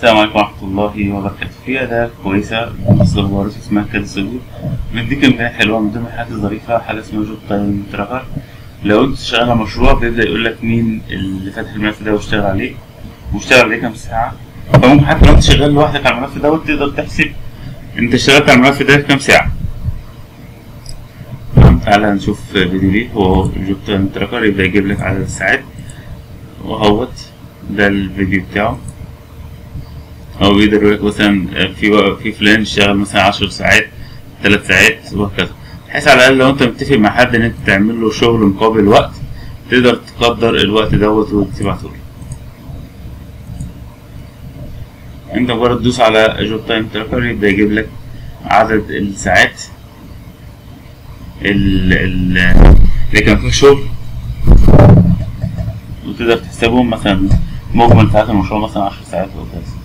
السلام عليكم ورحمة الله وبركاته في أداة كويسة مصدر وارث اسمها كاد ستوديو بيديك إمكانيات حلوة من ضمن الحاجات الظريفة حاجة اسمها جوب تايم تراكر لو أنت شغال على مشروع بيبدأ يقول لك مين اللي فاتح الملف ده واشتغل عليه واشتغل عليه كام ساعة فممكن حتى لو أنت شغال لوحدك على الملف دوت تقدر تحسب أنت اشتغلت على الملف ده كام ساعة تمام تعالى نشوف فيديو ليه هو جوب تايم تراكر يبدأ يجيب لك عدد الساعات وهوت ده الفيديو بتاعه هو بيقدر يقول لك مثلا في في فلان اشتغل مثلا عشر ساعات ثلاث ساعات وهكذا بحيث على الاقل لو انت متفق مع حد ان انت تعمل له شغل مقابل وقت تقدر تقدر الوقت دوت وتبعته له انت مجرد تدوس على جوب تايم تراكر يبدا يجيب لك عدد الساعات ال- ال- اللي كان فيه شغل وتقدر تحسبهم مثلا مجمل ساعات المشروع مثلا عشر ساعات وهكذا